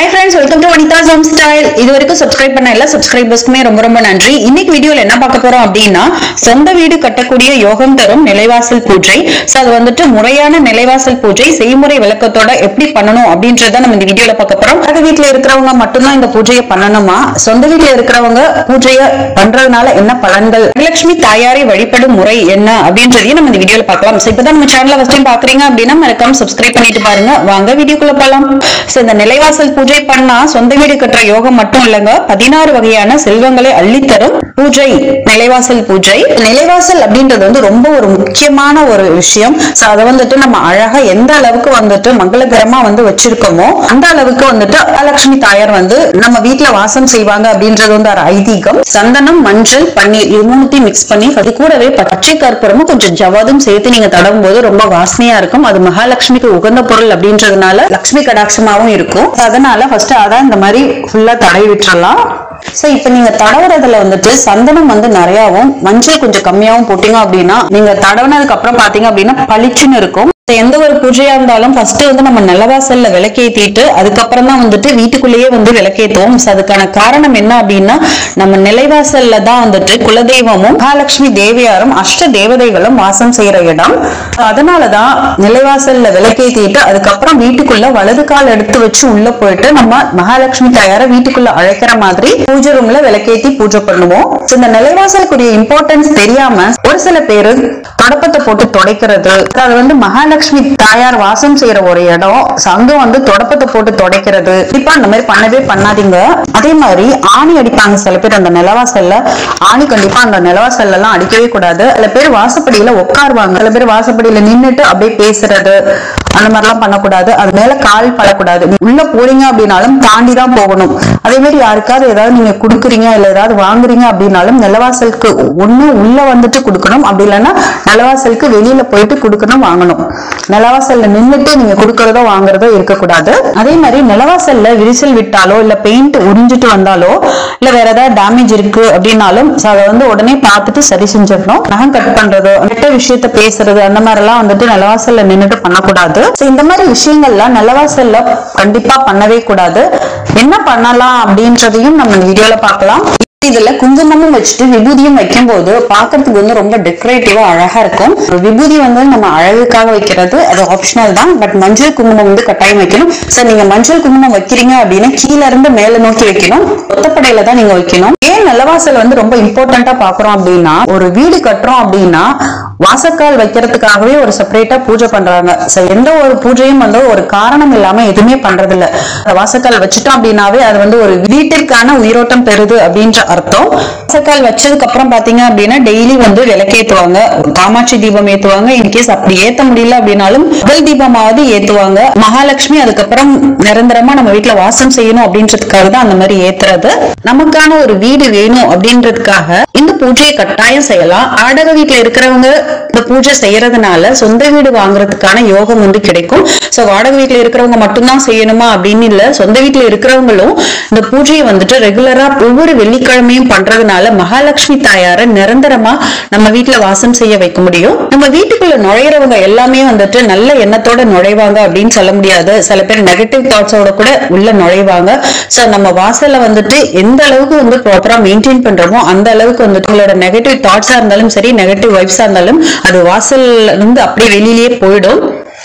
hi friends welcome to Vanitha home style இது வரைக்கும் subscribe பண்ண எல்லா சப்ஸ்கிரைபர்ஸ்க்குமே ரொம்ப ரொம்ப நன்றி இன்னைக்கு வீடியோல என்ன பார்க்க போறோம் அப்படின்னா சொந்த வீடு கட்டக்கூடிய யோகம் தரும் நிலைவாசல் பூஜை சோ அது வந்துட்டு முறையான நிலைவாசல் பூஜை செய்முறை விளக்கத்தோட எப்படி பண்ணணும் அப்படின்றத நம்ம இந்த வீடியோல பார்க்க போறோம் அது வீட்ல இருக்கிறவங்க மட்டும்தான் இந்த பூஜையை பண்ணணுமா சொந்த வீட்ல இருக்கிறவங்க பூஜையை பண்றதுனால என்ன பலன்கள் லட்சுமி தாயாரை வழிபடும் முறை என்ன அப்படின்றதையும் நம்ம இந்த வீடியோல பார்க்கலாம் சோ இப்பதான் நம்ம சேனலை ஃபர்ஸ்ட் டைம் பாக்குறீங்க அப்படின்னா மறக்காம சப்ஸ்கிரைப் பண்ணிட்டு பாருங்க வாங்க வீடியோக்குள்ள போலாம் சோ இந்த நிலைவாசல் பூஜை பண்ணா சொந்த வீடு கட்டுற யோகம் மட்டும் இல்லைங்க பதினாறு வகையான செல்வங்களை அள்ளித்தரும் பூஜை நிலைவாசல் பூஜை நிலைவாசல் அப்படின்றது வந்து ரொம்ப ஒரு முக்கியமான ஒரு விஷயம் சோ அதை வந்துட்டு நம்ம அழகா எந்த அளவுக்கு வந்துட்டு மங்களகரமா வந்து வச்சிருக்கோமோ அந்த அளவுக்கு வந்துட்டு மகாலட்சுமி தாயார் வந்து நம்ம வீட்ல வாசம் செய்வாங்க அப்படின்றது வந்து ஒரு ஐதீகம் சந்தனம் மஞ்சள் பன்னீர் இது மூணுத்தையும் மிக்ஸ் பண்ணி அது கூடவே பச்சை கற்பூரமும் கொஞ்சம் ஜவாதும் சேர்த்து நீங்க தடவும் போது ரொம்ப வாசனையா இருக்கும் அது மகாலட்சுமிக்கு உகந்த பொருள் அப்படின்றதுனால லட்சுமி கடாட்சமாவும் இருக்கும் அதனால ஃபர்ஸ்ட் அதான் இந்த மாதிரி ஃபுல்லா தடவி விட்டுறலாம் சோ இப்ப நீங்க தடவுறதுல வந்துட்டு சந்தனம் வந்து நிறையாவும் மஞ்சள் கொஞ்சம் கம்மியாவும் போட்டீங்க அப்படின்னா நீங்க தடவுனதுக்கு அப்புறம் பாத்தீங்க அப்படின்னா பளிச்சுன்னு இருக்கும் So, எந்த ஒரு பூஜையா இருந்தாலும் ஃபர்ஸ்ட் வந்து நம்ம நிலவாசல்ல விளக்கேத்திட்டு அதுக்கப்புறம் தான் வந்துட்டு வீட்டுக்குள்ளேயே வந்து விளக்கேத்துவோம் So, அதுக்கான காரணம் என்ன அப்படின்னா நம்ம நிலைவாசல்ல தான் வந்துட்டு குலதெய்வமும் மகாலட்சுமி தேவியாரும் அஷ்ட தேவதைகளும் வாசம் செய்யற இடம் So, அதனாலதான் நிலைவாசல்ல விளக்கேத்திட்டு அதுக்கப்புறம் வீட்டுக்குள்ள வலது கால் எடுத்து வச்சு உள்ள போயிட்டு நம்ம மகாலட்சுமி தாயார வீட்டுக்குள்ள அழைக்கிற மாதிரி பூஜை ரூம்ல விளக்கேத்தி பூஜை பண்ணுவோம் So, இந்த நிலைவாசலுக்குரிய இம்பார்ட்டன்ஸ் தெரியாம ஒரு சில பேரு தொடப்பத்தை போட்டு துடைக்கிறது அது வந்து மகாலட்சுமி தாயார் வாசம் செய்யற ஒரு இடம் So, அங்க வந்து தொடப்பத்தை போட்டு துடைக்கிறது கண்டிப்பா அந்த மாதிரி பண்ணவே பண்ணாதீங்க அதே மாதிரி ஆணி அடிப்பாங்க சில பேர் அந்த நிலவாசல்ல ஆணி கண்டிப்பா அந்த நிலவாசல்ல எல்லாம் அடிக்கவே கூடாது சில பேர் வாசப்படியில உட்காருவாங்க சில பேர் வாசப்படியில நின்னுட்டு அப்படியே பேசுறது அந்த மாதிரிலாம் பண்ணக்கூடாது அது மேல கால் படக்கூடாது உள்ள போறீங்க அப்படின்னாலும் தாண்டி தான் போகணும் அதே மாதிரி யாருக்காவது ஏதாவது நீங்க குடுக்குறீங்க இல்ல ஏதாவது வாங்குறீங்க அப்படின்னாலும் நிலவாசலுக்கு ஒண்ணு உள்ள வந்துட்டு கொடுக்கணும் அப்படி இல்லைன்னா நிலவாசலுக்கு வெளியில போயிட்டு கொடுக்கணும் வாங்கணும் நிலவாசல்ல நின்னுட்டு நீங்க கொடுக்கறதோ வாங்குறதோ இருக்கக்கூடாது அதே மாதிரி நிலவாசல்ல விரிசல் விட்டாலோ இல்ல பெயிண்ட் உறிஞ்சிட்டு வந்தாலோ இல்ல வேற ஏதாவது டேமேஜ் இருக்கு அப்படின்னாலும் so அதை வந்து உடனே பார்த்துட்டு சரி செஞ்சிடணும் நகம் கட் பண்றது கெட்ட விஷயத்த பேசுறது அந்த மாதிரி எல்லாம் வந்துட்டு நிலவாசல்ல நின்னுட்டு பண்ணக்கூடாது So இந்த மாதிரி விஷயங்கள்லாம் நிலவாசல்ல கண்டிப்பா பண்ணவே கூடாது என்ன பண்ணலாம் அப்படின்றதையும் நம்ம இந்த வீடியோல பார்க்கலாம் இதுல குங்குமமும் வச்சுட்டு விபூதியும் வைக்கும் போது பாக்குறதுக்கு வந்து ரொம்ப டெக்கரேட்டிவா அழகா இருக்கும் விபூதி வந்து நம்ம அழகுக்காக வைக்கிறது அது ஆப்ஷனல் தான் பட் மஞ்சள் குங்குமம் வந்து கட்டாயம் வைக்கணும் சார் நீங்க மஞ்சள் குங்குமம் வைக்கிறீங்க அப்படின்னா கீழ இருந்து மேல நோக்கி வைக்கணும் ஒத்தப்படையில தான் நீங்க வைக்கணும் ஏன் நிலவாசல் வந்து ரொம்ப இம்பார்ட்டண்டா பாக்குறோம் அப்படின்னா ஒரு வீடு கட்டுறோம் அப்படின்னா வாசக்கால் வைக்கிறதுக்காகவே ஒரு செப்பரேட்டா பூஜை பண்றாங்க So, எந்த ஒரு பூஜையும் வந்து ஒரு காரணம் இல்லாம எதுவுமே பண்றது இல்ல அந்த வாசக்கால் வச்சுட்டோம் அப்படின்னாவே அது வந்து ஒரு வீட்டிற்கான உயிரோட்டம் பெறுது அப்படின்ற அர்த்தம் வாசக்கால் வச்சதுக்கு அப்புறம் பாத்தீங்க அப்படின்னா டெய்லி வந்து விளக்கேத்துவாங்க காமாட்சி தீபம் ஏத்துவாங்க இன்கேஸ் அப்படி ஏத்த முடியல அப்படின்னாலும் முதல் தீபமாவது ஏத்துவாங்க மகாலட்சுமி அதுக்கப்புறம் நிரந்தரமா நம்ம வீட்டுல வாசம் செய்யணும் அப்படின்றதுக்காக தான் அந்த மாதிரி ஏத்துறது நமக்கான ஒரு வீடு வேணும் அப்படின்றதுக்காக இந்த பூஜையை கட்டாயம் செய்யலாம் ஆடக வீட்டுல இருக்கிறவங்க இந்த பூஜை செய்யறதுனால சொந்த வீடு வாங்குறதுக்கான யோகம் வந்து கிடைக்கும் சோ வாடகை வீட்டுல இருக்கிறவங்க மட்டும்தான் செய்யணுமா அப்படின்னு இல்ல சொந்த வீட்டுல இருக்கிறவங்களும் இந்த பூஜையை வந்துட்டு ரெகுலரா ஒவ்வொரு வெள்ளிக்கிழமையும் பண்றதுனால மகாலட்சுமி தாயார நிரந்தரமா நம்ம வீட்டுல வாசம் செய்ய வைக்க முடியும் நம்ம வீட்டுக்குள்ள நுழையிறவங்க எல்லாமே வந்துட்டு நல்ல எண்ணத்தோட நுழைவாங்க அப்படின்னு சொல்ல முடியாது சில பேர் நெகட்டிவ் தாட்ஸோட கூட உள்ள நுழைவாங்க சோ நம்ம வாசல்ல வந்துட்டு எந்த அளவுக்கு வந்து ப்ராப்பரா மெயின்டைன் பண்றோமோ அந்த அளவுக்கு வந்துட்டு உங்களோட நெகட்டிவ் தாட்ஸா இருந்தாலும் சரி நெகட்டிவ் வைப்ஸா இருந்தாலும் அது வாசல்ல இருந்து அப்படியே வெளியிலேயே போயிடும்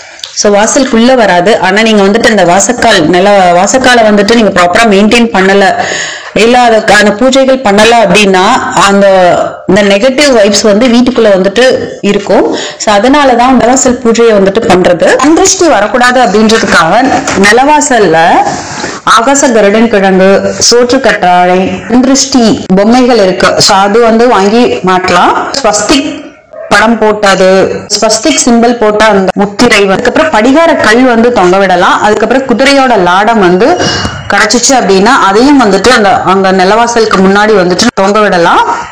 சோ வாசலுக்குள்ள வராது ஆனா நீங்க வந்துட்டு இந்த வாசக்கால் நில வாசக்காலை வந்துட்டு நீங்க ப்ராப்பரா மெயின்டைன் பண்ணல இல்ல அதுக்கான பூஜைகள் பண்ணல அப்படின்னா அந்த இந்த நெகட்டிவ் வைப்ஸ் வந்து வீட்டுக்குள்ள வந்துட்டு இருக்கும் சோ அதனாலதான் நிலவாசல் பூஜையை வந்துட்டு பண்றது அந்திருஷ்டி வரக்கூடாது அப்படின்றதுக்காக நிலவாசல்ல ஆகாச கருடன் கிழங்கு சோற்று கற்றாழை திருஷ்டி பொம்மைகள் இருக்கு சோ அது வந்து வாங்கி மாட்டலாம் ஸ்வஸ்திக் படம் போட்டது ஸ்வஸ்திக் சிம்பிள் போட்ட அந்த முத்திரை அதுக்கப்புறம் படிகார கல் வந்து தொங்க விடலாம் அதுக்கப்புறம் குதிரையோட லாடம் வந்து கிடைச்சிச்சு அப்படின்னா அதையும் வந்துட்டு அந்த அங்க நிலவாசலுக்கு முன்னாடி வந்துட்டு தொங்க விடலாம்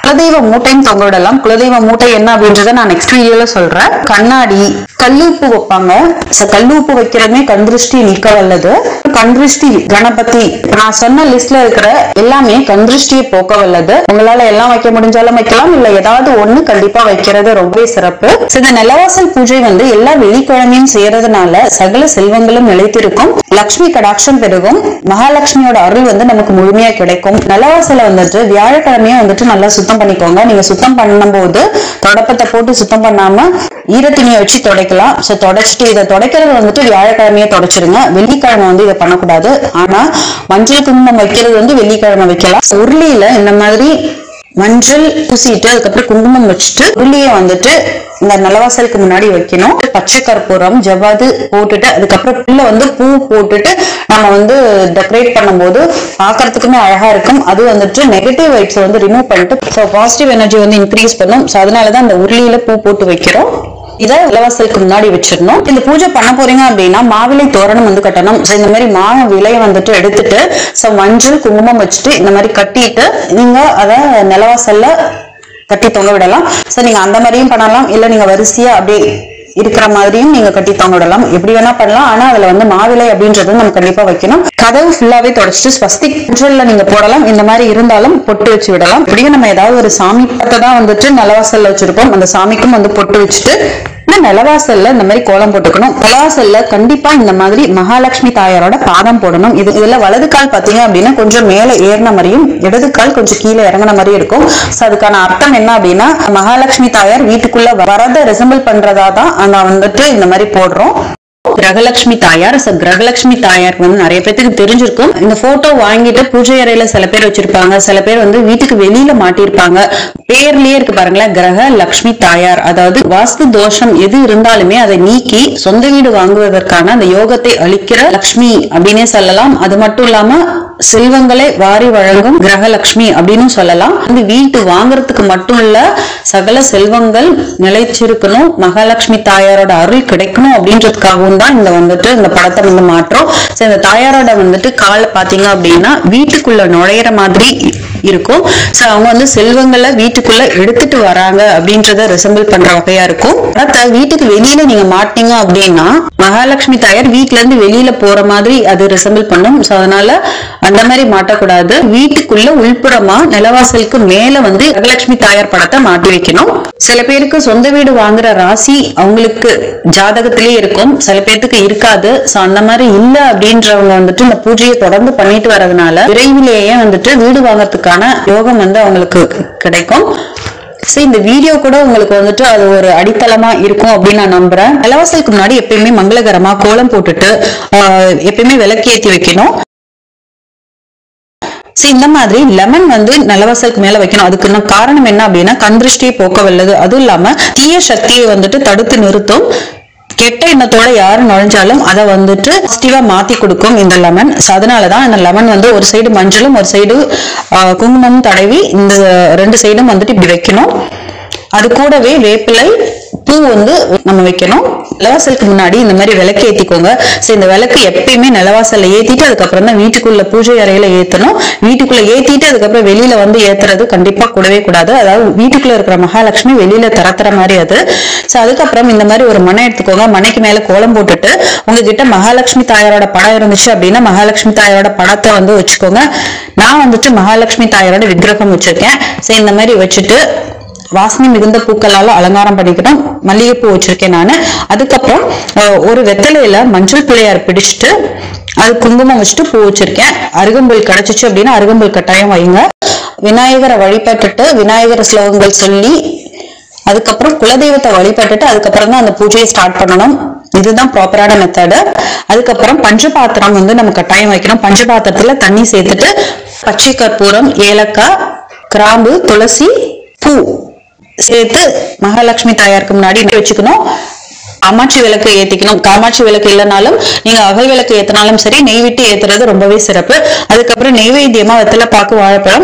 குலதெய்வ மூட்டையும் தொங்க விடலாம் குலதெய்வ மூட்டை என்ன அப்படின்றத நான் நெக்ஸ்ட் வீடியோல சொல்றேன் கண்ணாடி கல்லுப்பு வைப்பாங்க So, கல்லுப்பு வைக்கிறதுமே கந்திருஷ்டி நீக்க வல்லது கந்திருஷ்டி கணபதி நான் சொன்ன லிஸ்ட்ல இருக்கிற எல்லாமே கந்திருஷ்டியை போக்க வல்லது உங்களால எல்லாம் வைக்க முடிஞ்சாலும் வைக்கலாம் இல்ல ஏதாவது ஒண்ணு கண்டிப்பா வைக்கிறது ரொம்பவே சிறப்பு So, இந்த நிலவாசல் பூஜை வந்து எல்லா வெள்ளிக்கிழமையும் செய்யறதுனால சகல செல்வங்களும் நிலைத்திருக்கும் லக்ஷ்மி கடாட்சம் பெருகும் மகாலட்சுமியோட அருள் வந்து நமக்கு முழுமையா கிடைக்கும் நிலவாசல வந்துட்டு வியாழக்கிழமையும் வந்துட்டு நல்லா சுத்தம் பண்ணிக்கோங்க நீங்க சுத்தம் பண்ணும்போது தொடப்பத்தை போட்டு சுத்தம் பண்ணாம ஈரத்துணியை வச்சு துடைக்கலாம் சோ தொடச்சிட்டு இதை துடைக்கிறது வந்துட்டு வியாழக்கிழமையே தொடச்சிருங்க வெள்ளிக்கிழமை வந்து இதை பண்ணக்கூடாது ஆனா மஞ்சள் குங்குமம் வைக்கிறது வந்து வெள்ளிக்கிழமை வைக்கலாம் உருளியில இந்த மாதிரி மஞ்சள் பூசிட்டு அதுக்கப்புறம் குங்குமம் வச்சுட்டு உருளியை வந்துட்டு இந்த நிலவாசலுக்கு முன்னாடி வைக்கணும் பச்சை கற்பூரம் ஜவ்வாது போட்டுட்டு அதுக்கப்புறம் உள்ள வந்து பூ போட்டுட்டு நம்ம வந்து டெக்கரேட் பண்ணும்போது பார்க்கறதுக்குமே அழகா இருக்கும் அது வந்துட்டு நெகட்டிவ் வைப்ஸ் வந்து ரிமூவ் பண்ணிட்டு ஸோ பாசிட்டிவ் எனர்ஜி வந்து இன்க்ரீஸ் பண்ணும் ஸோ அதனாலதான் அந்த உருளியில பூ போட்டு வைக்கிறோம் இதை இலவசலுக்கு முன்னாடி வச்சிடணும் இந்த பூஜை பண்ண போறீங்க அப்படின்னா மாவிலை தோரணம் வந்து கட்டணும் ஸோ இந்த மாதிரி மா விலையை வந்துட்டு எடுத்துட்டு ஸோ மஞ்சள் குங்குமம் வச்சுட்டு இந்த மாதிரி கட்டிட்டு நீங்க அதை நிலவாசல்ல கட்டி தொங்க விடலாம் ஸோ நீங்க அந்த மாதிரியும் பண்ணலாம் இல்ல நீங்க வரிசையா அப்படியே இருக்கிற மாதிரியும் நீங்க கட்டி தொங்க விடலாம் எப்படி வேணா பண்ணலாம் ஆனா அதுல வந்து மாவிலை அப்படின்றது நம்ம கண்டிப்பா வைக்கணும் கதவு ஃபுல்லாவே தொடச்சிட்டு ஸ்வஸ்திக் குற்றல்ல நீங்க போடலாம் இந்த மாதிரி இருந்தாலும் பொட்டு வச்சு விடலாம் இப்படியும் நம்ம ஏதாவது ஒரு சாமி பத்தை தான் வந்துட்டு நிலவாசல்ல வச்சிருப்போம் அந்த சாமிக்கும் வந்து பொட்டு வச்சுட்டு இந்த நிலவாசல்ல இந்த மாதிரி கோலம் போட்டுக்கணும் நிலவாசல்ல கண்டிப்பா இந்த மாதிரி மகாலட்சுமி தாயாரோட பாதம் போடணும் இது இதுல வலது கால் பாத்தீங்க அப்படின்னா கொஞ்சம் மேல ஏறின மாதிரியும் இடது கால் கொஞ்சம் கீழே இறங்கின மாதிரியும் இருக்கும் So, அதுக்கான அர்த்தம் என்ன அப்படின்னா மகாலட்சுமி தாயார் வீட்டுக்குள்ள வரத ரெசம்பிள் பண்றதா தான் அங்க வந்துட்டு இந்த மாதிரி போடுறோம் கிரகலட்சுமி தாயார் So, கிரகலட்சுமி தாயார் வந்து நிறைய பேத்துக்கு தெரிஞ்சிருக்கும் இந்த போட்டோ வாங்கிட்டு பூஜை அறையில சில பேர் வச்சிருப்பாங்க சில பேர் வந்து வீட்டுக்கு வெளியில மாட்டியிருப்பாங்க பேர்லயே இருக்கு பாருங்களேன் கிரக லட்சுமி தாயார் அதாவது வாஸ்து தோஷம் எது இருந்தாலுமே அதை நீக்கி சொந்த வீடு வாங்குவதற்கான அந்த யோகத்தை அளிக்கிற லக்ஷ்மி அப்படின்னே சொல்லலாம் அது மட்டும் இல்லாம செல்வங்களை வாரி வழங்கும் கிரகலட்சுமி அப்படின்னு சொல்லலாம் இந்த வீட்டு வாங்குறதுக்கு மட்டும் இல்ல சகல செல்வங்கள் நிலைச்சிருக்கணும் மகாலட்சுமி தாயாரோட அருள் கிடைக்கணும் அப்படின்றதுக்காகவும் தான் இந்த வந்துட்டு இந்த படத்தை வந்து மாற்றோம் So, இந்த தாயாரோட வந்துட்டு காலை பாத்தீங்க அப்படின்னா வீட்டுக்குள்ள நுழையிற மாதிரி இருக்கும் சோ அவங்க வந்து செல்வங்களை வீட்டுக்குள்ள எடுத்துட்டு வராங்க அப்படின்றத ரிசம்பிள் பண்ற வகையா இருக்கும் படத்தை வீட்டுக்கு வெளியில நீங்க மாட்டீங்க அப்படின்னா மகாலட்சுமி தாயார் வீட்ல இருந்து வெளியில போற மாதிரி அது ரிசம்பிள் பண்ணும் சோ அதனால அந்த மாதிரி மாட்டக்கூடாது வீட்டுக்குள்ள உள்புறமா நிலவாசலுக்கு மேல வந்து மகாலட்சுமி தாயார் படத்தை மாட்டி வைக்கணும் சில பேருக்கு சொந்த வீடு வாங்குற ராசி அவங்களுக்கு ஜாதகத்திலே இருக்கும் சில பேர்த்துக்கு இருக்காது சோ அந்த மாதிரி இல்ல அப்படின்றவங்க வந்துட்டு இந்த பூஜையை தொடர்ந்து பண்ணிட்டு வரதுனால விரைவிலேயே வந்துட்டு வீடு வாங்கறதுக்கான யோகம் வந்து அவங்களுக்கு கிடைக்கும் சோ இந்த வீடியோ கூட உங்களுக்கு வந்துட்டு அது ஒரு அடித்தளமா இருக்கும் அப்படின்னு நான் நம்புறேன் நிலவாசலுக்கு முன்னாடி எப்பயுமே மங்களகரமா கோலம் போட்டுட்டு ஆஹ், எப்பயுமே விளக்கேத்தி வைக்கணும் சரி இந்த மாதிரி லெமன் வந்து நிலவாசலுக்கு மேல வைக்கணும் அதுக்கு இன்னும் காரணம் என்ன அப்படின்னா கந்திருஷ்டியை போக்க வல்லது அதுவும் இல்லாம தீய சக்தியை வந்துட்டு தடுத்து நிறுத்தும் கெட்ட எண்ணத்தோட யாரு நுழைஞ்சாலும் அதை வந்துட்டு பாசிட்டிவா மாத்தி கொடுக்கும் இந்த லெமன் So, அதனாலதான் இந்த லெமன் வந்து ஒரு சைடு மஞ்சளும் ஒரு சைடு குங்குமமும் தடவி இந்த ரெண்டு சைடும் வந்துட்டு இப்படி வைக்கணும் அது கூடவே வேப்பிலை பூ வந்து நம்ம வைக்கணும் நிலவாசலுக்கு முன்னாடி இந்த மாதிரி விளக்கு ஏத்திக்கோங்க சோ இந்த விளக்கு எப்பயுமே நிலவாசல்ல ஏத்திட்டு அதுக்கப்புறம் தான் வீட்டுக்குள்ள பூஜை அறையில ஏத்தணும் வீட்டுக்குள்ள ஏத்திட்டு அதுக்கப்புறம் வெளியில வந்து ஏத்துறது கண்டிப்பா கூடவே கூடாது அதாவது வீட்டுக்குள்ள இருக்கிற மகாலட்சுமி வெளியில தரத்துற மாதிரி அது சோ அதுக்கப்புறம் இந்த மாதிரி ஒரு மனை எடுத்துக்கோங்க மனைக்கு மேல கோலம் போட்டுட்டு உங்ககிட்ட மகாலட்சுமி தாயாரோட படம் இருந்துச்சு அப்படின்னா மகாலட்சுமி தாயாரோட படத்தை வந்து வச்சுக்கோங்க நான் வந்துட்டு மகாலட்சுமி தாயாரோட விக்கிரகம் வச்சிருக்கேன் சோ இந்த மாதிரி வச்சுட்டு வாசனை மிகுந்த பூக்களால அலங்காரம் பண்ணிக்கணும் மல்லிகைப்பூ வச்சிருக்கேன் நான் அதுக்கப்புறம் அஹ், ஒரு வெத்தலையில மஞ்சள் பிள்ளையார் பிடிச்சிட்டு அது குங்குமம் வச்சுட்டு பூ வச்சிருக்கேன் அருகம்புல் கிடைச்சிச்சு அப்படின்னா அருகம்புல் கட்டாயம் வைங்க விநாயகரை வழிபட்டுட்டு விநாயகர் ஸ்லோகங்கள் சொல்லி அதுக்கப்புறம் குலதெய்வத்தை வழிபட்டுட்டு அதுக்கப்புறம் தான் அந்த பூஜையை ஸ்டார்ட் பண்ணணும் இதுதான் ப்ராப்பரான மெத்தடு அதுக்கப்புறம் பஞ்சபாத்திரம் வந்து நம்ம கட்டாயம் வைக்கணும் பஞ்சபாத்திரத்துல தண்ணி சேர்த்துட்டு பச்சை கற்பூரம் ஏலக்காய் கிராம்பு துளசி பூ சேர்த்து மகாலட்சுமி தாயாருக்கு முன்னாடி வச்சுக்கணும் காமாட்சி விளக்கு ஏத்திக்கணும் காமாட்சி விளக்கு இல்லைனாலும் நீங்க அகல் விளக்கு ஏத்தினாலும் சரி நெய் விட்டு ஏத்துறது ரொம்பவே சிறப்பு அதுக்கப்புறம் நெய்வேத்தியமா வெத்தலை பாக்கு வாழைப்பழம்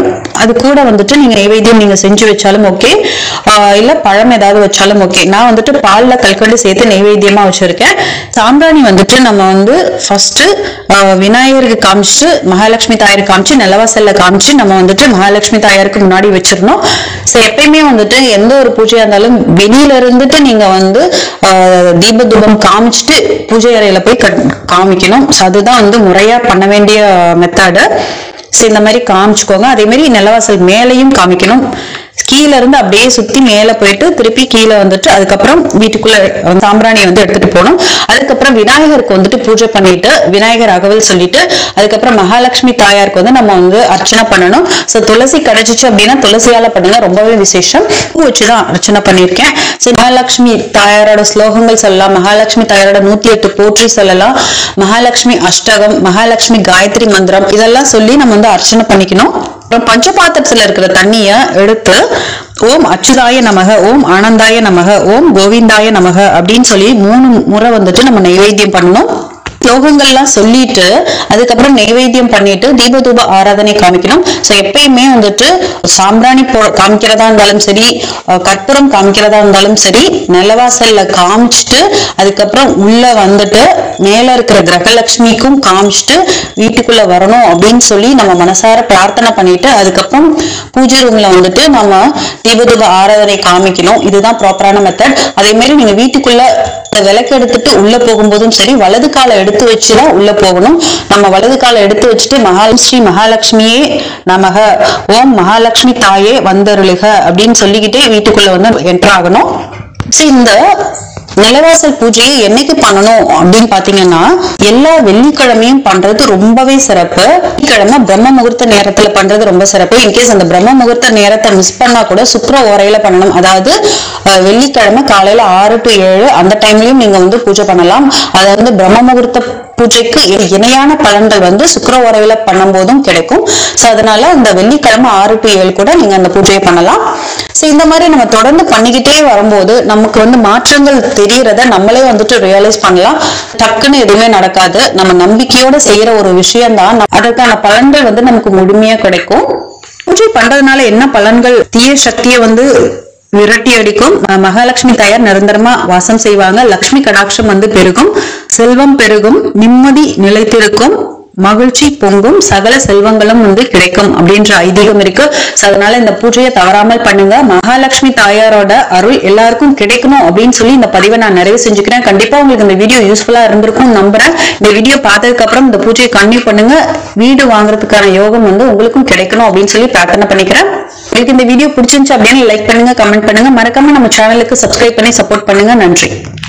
அது கூட வந்துட்டு நீங்க நைவேத்தியம் நீங்க செஞ்சு வச்சாலும் ஓகே இல்ல பழம் ஏதாவது வச்சாலும் ஓகே நான் வந்துட்டு பால்ல கல்கண்டு சேர்த்து நைவேத்தியமா வச்சிருக்கேன் சாம்பிராணி வந்துட்டு நம்ம வந்து ஃபர்ஸ்ட் விநாயகருக்கு காமிச்சிட்டு மகாலட்சுமி தாயாருக்கு காமிச்சு நிலவாசல்ல காமிச்சு நம்ம வந்துட்டு மகாலட்சுமி தாயாருக்கு முன்னாடி வச்சிடணும் ஸோ எப்பயுமே வந்துட்டு எந்த ஒரு பூஜையா இருந்தாலும் வெளியில இருந்துட்டு நீங்க வந்து ஆஹ், தீப தூபம் காமிச்சிட்டு பூஜை அறையில போய் கட்- காமிக்கணும் ஸோ அதுதான் வந்து முறையா பண்ண வேண்டிய மெத்தடு ஸோ இந்த மாதிரி காமிச்சுக்கோங்க அதே மாதிரி நிலவாசல் மேலேயும் காமிக்கணும் கீழே இருந்து அப்படியே சுத்தி மேல போயிட்டு திருப்பி கீழே வந்துட்டு அதுக்கப்புறம் வீட்டுக்குள்ள வந்து சாம்பிராணி வந்து எடுத்துட்டு போகணும் அதுக்கப்புறம் விநாயகருக்கு வந்துட்டு பூஜை பண்ணிட்டு விநாயகர் அகவல் சொல்லிட்டு அதுக்கப்புறம் மகாலட்சுமி தாயாருக்கு வந்து நம்ம வந்து அர்ச்சனை பண்ணணும் ஸோ துளசி கிடைச்சிச்சு அப்படின்னா துளசியால பண்ணுங்க ரொம்பவே விசேஷம் பூ வச்சுதான் அர்ச்சனை பண்ணியிருக்கேன் ஸோ மகாலட்சுமி தாயாரோட ஸ்லோகங்கள் சொல்லலாம் மகாலட்சுமி தாயாரோட நூத்தி எட்டு போற்றி சொல்லலாம் மகாலட்சுமி அஷ்டகம் மகாலட்சுமி காயத்ரி மந்திரம் இதெல்லாம் சொல்லி நம்ம வந்து அர்ச்சனை பண்ணிக்கணும் அப்புறம் பஞ்சபாத்திரத்துல இருக்கிற தண்ணிய எடுத்து ஓம் அச்சுதாய நமக ஓம் ஆனந்தாய நமக ஓம் கோவிந்தாய நமக அப்படின்னு சொல்லி மூணு முறை வந்துட்டு நம்ம நைவேத்தியம் பண்ணணும் ஸ்லோகங்கள்லாம் சொல்லிட்டு அதுக்கப்புறம் நைவேத்தியம் பண்ணிட்டு தீபதூப ஆராதனை காமிக்கணும் ஸோ எப்பயுமே வந்துட்டு சாம்பிராணி போ காமிக்கிறதா இருந்தாலும் சரி அஹ் கற்பூரம் காமிக்கிறதா இருந்தாலும் சரி நிலவாசல்ல காமிச்சிட்டு அதுக்கப்புறம் உள்ள வந்துட்டு மேல இருக்கிற கிரகலட்சுமிக்கும் காமிச்சிட்டு வீட்டுக்குள்ள வரணும் அப்படின்னு சொல்லி நம்ம மனசார பிரார்த்தனை பண்ணிட்டு அதுக்கப்புறம் பூஜை ரூம்ல வந்துட்டு நம்ம தீபதூப ஆராதனை காமிக்கணும் இதுதான் ப்ராப்பரான மெத்தட் அதே மாதிரி நீங்க வீட்டுக்குள்ள இந்த விளக்கு எடுத்துட்டு உள்ள போகும்போதும் சரி வலது காலை எடுத்து வச்சுதான் உள்ள போகணும் நம்ம வலது காலை எடுத்து வச்சுட்டு மகால் ஸ்ரீ மகாலட்சுமியே நமக ஓம் மகாலட்சுமி தாயே வந்தருளுக அப்படின்னு சொல்லிக்கிட்டே வீட்டுக்குள்ள வந்து என்டர் ஆகணும் சரி இந்த நிலவாசல் பூஜையை என்னைக்கு பண்ணணும் அப்படின்னு பாத்தீங்கன்னா எல்லா வெள்ளிக்கிழமையும் பண்றது ரொம்பவே சிறப்பு வெள்ளிக்கிழமை பிரம்ம முகூர்த்த நேரத்துல பண்றது ரொம்ப சிறப்பு இன்கேஸ் அந்த பிரம்ம முகூர்த்த நேரத்தை மிஸ் பண்ணா கூட சுக்கர ஓரையில பண்ணணும் அதாவது அஹ், வெள்ளிக்கிழமை காலையில ஆறு டு ஏழு அந்த டைம்லயும் நீங்க வந்து பூஜை பண்ணலாம் அதாவது பிரம்ம முகூர்த்த பூஜைக்கு இ- இணையான பலன்கள் வந்து சுக்கர உறவில பண்ணும்போதும் கிடைக்கும் சோ அதனால இந்த வெள்ளிக்கிழமை ஆறு டு ஏழு கூட நீங்க அந்த பூஜையை பண்ணலாம் சோ இந்த மாதிரி நம்ம தொடர்ந்து பண்ணிக்கிட்டே வரும்போது நமக்கு வந்து மாற்றங்கள் தெரியறத நம்மளே வந்துட்டு ரியலைஸ் பண்ணலாம் டக்குன்னு எதுவுமே நடக்காது நம்ம நம்பிக்கையோட செய்யற ஒரு விஷயம் தான் அதற்கான பலன்கள் வந்து நமக்கு முழுமையா கிடைக்கும் பூஜை பண்றதுனால என்ன பலன்கள் தீய சக்தியை வந்து விரட்டி அடிக்கும் அஹ் மகாலட்சுமி தாயார் நிரந்தரமா வாசம் செய்வாங்க லக்ஷ்மி கடாட்சம் வந்து பெருகும் செல்வம் பெருகும் நிம்மதி நிலைத்திருக்கும் மகிழ்ச்சி பொங்கும் சகல செல்வங்களும் வந்து கிடைக்கும் அப்படின்ற ஐதீகம் இருக்கு So, அதனால இந்த பூஜையை தவறாமல் பண்ணுங்க மகாலட்சுமி தாயாரோட அருள் எல்லாருக்கும் கிடைக்கணும் அப்படின்னு சொல்லி இந்த பதிவை நான் நிறைவு செஞ்சுக்கிறேன் கண்டிப்பா உங்களுக்கு இந்த வீடியோ யூஸ்ஃபுல்லா இருந்திருக்கும் நம்புறேன் இந்த வீடியோ பார்த்ததுக்கு அப்புறம் இந்த பூஜையை கண்டினியூ பண்ணுங்க வீடு வாங்குறதுக்கான யோகம் வந்து உங்களுக்கும் கிடைக்கணும் அப்படின்னு சொல்லி பிரார்த்தனை பண்ணிக்கிறேன் உங்களுக்கு இந்த வீடியோ பிடிச்சிருந்துச்சு அப்படின்னு லைக் பண்ணுங்க கமெண்ட் பண்ணுங்க மறக்காம நம்ம சேனலுக்கு சப்ஸ்கிரைப் பண்ணி சப்போர்ட் பண்ணுங்க நன்றி